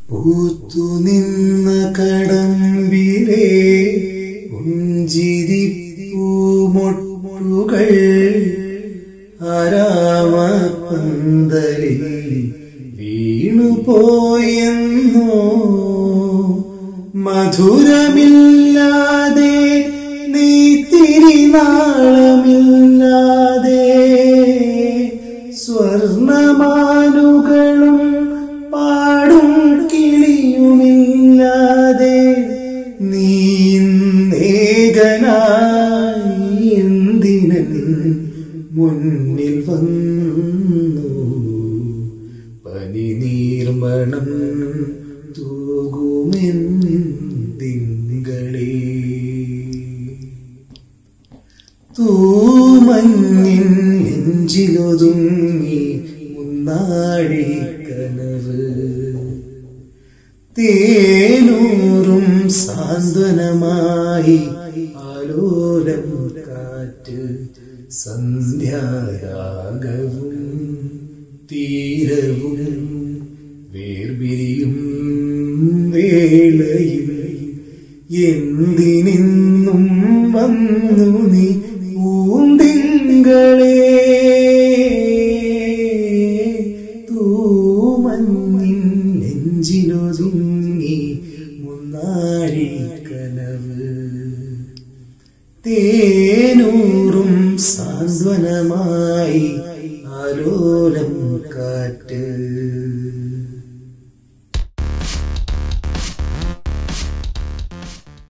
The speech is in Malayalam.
പൂത്തുനിന്ന കടമ്പിലെ പുഞ്ചിരി പൂമൊട്ടുകൾ ആരാമപ്പന്തലിൽ വീണുപോയെന്നോ മധുരമില്ലാതെ നീ തിരിനാളമില്ലാതെ സ്വർണമാനുകളും പാടും കിളിയുമില്ലാതെ നീ നേകനായി എന്തിനൻ മുന്നിൽ വന്നു പനി നീർമണം തൂകുമെന്തിങ്കളേ തൂമഞ്ഞിൻ നെഞ്ചിലൊതുങ്ങി മുന്നാഴി കനവ് തേനൂറും സാന്ത്വനമായി ആലോലം കാറ്റ് സന്ധ്യാരാഗവും തീരവും വേർപിരിയും വേളയിൽ എന്തിനിന്നും വന്നു നീ പൂന്തിങ്കളേ തൂമഞ്ഞിൻ നെഞ്ചിലൊതുങ്ങി മുന്നാഴി കനവ് തേനൂറും സാന്ത്വനമായി ആലോലം